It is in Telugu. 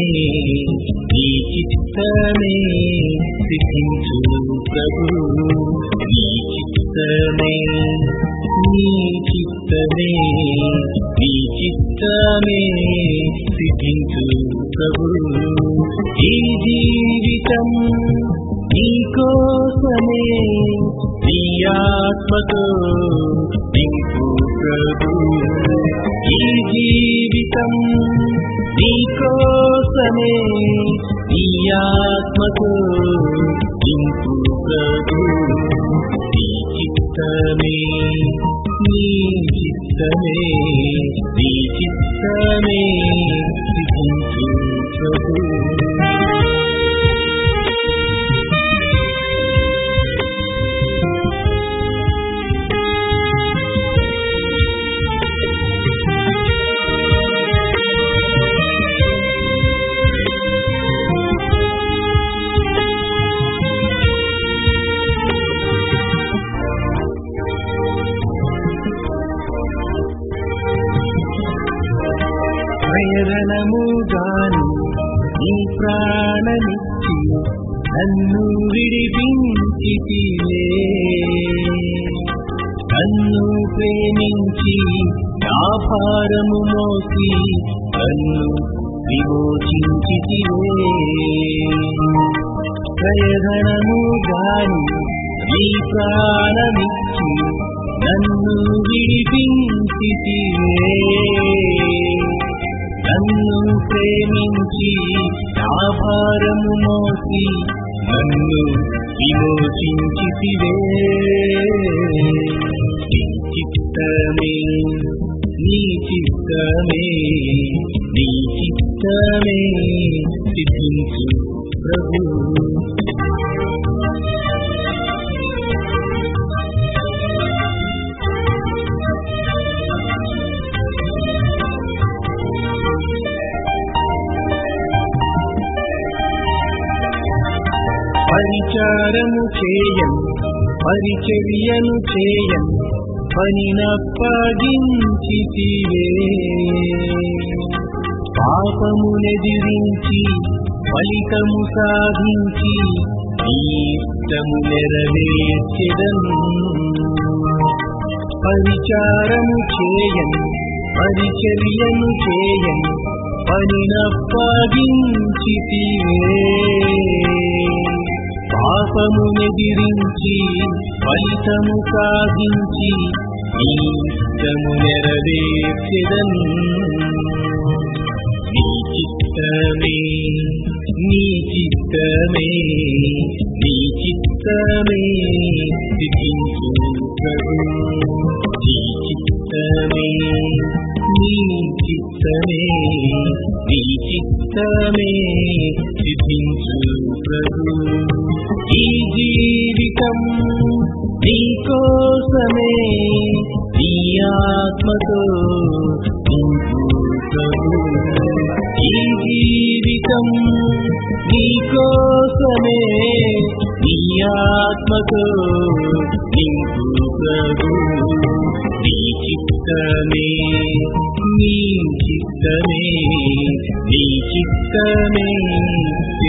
నీ చిత్తమే సిద్ధించు ప్రభు నీ చిత్తమే నీ చిత్తమే నీ చిత్తమే సిద్ధించు ప్రభు ఈ జీవితం నీ కోసమే నీ ఆత్మతో నింపు ప్రభు ఈ జీవితం నీ కోసమే నీ ఆత్మతో నింపు ప్రభు నీ చిత్తమే నీ చిత్తమే నీ చిత్తమే సిద్ధించు ప్రభు ప్రేరణముగాను నీ ప్రాణమిచ్చి నన్ను విడిపించితివే నన్ను ప్రేమించి నా భారము మోసి నన్ను విమోచించితివే ప్రయధనముగాను నీ ప్రాణమిచ్చి నన్ను విడిపించితివే నన్ను ప్రేమించి నా భారము మోసి నన్ను విమోచించితివే నీ చిత్తమే నీ చిత్తమే నీ చిత్తమే సిద్ధించు ప్రభు పరిచారము చేయం పరిచర్యను చేయం పనినప్పగించితివే పాపమునెదిరించి ఫలితము సాధించి నీ ఇష్టము నెరవేర్చెదను పరిచారము చేయం పరిచర్యను చేయం పనినప్పగించితివే పాపమునెదిరించి ఫలితము సాధించి నీ ఇష్టము నెరవేర్చెదను నీ చిత్తమే నీ చిత్తమే నీ చిత్తమే సిద్ధించు ప్రభు నీ చిత్తమే నీ చిత్తమే నీ చిత్తమే సిద్ధించు ప్రభు ఈ జీవితం నీ కోసమే నీ ఆత్మతో నింపు ప్రభు ఈ జీవితం నీ కోసమే నీ ఆత్మతో నింపు ప్రభు నీ చిత్తమే నీ చిత్తమే నీ చిత్తమే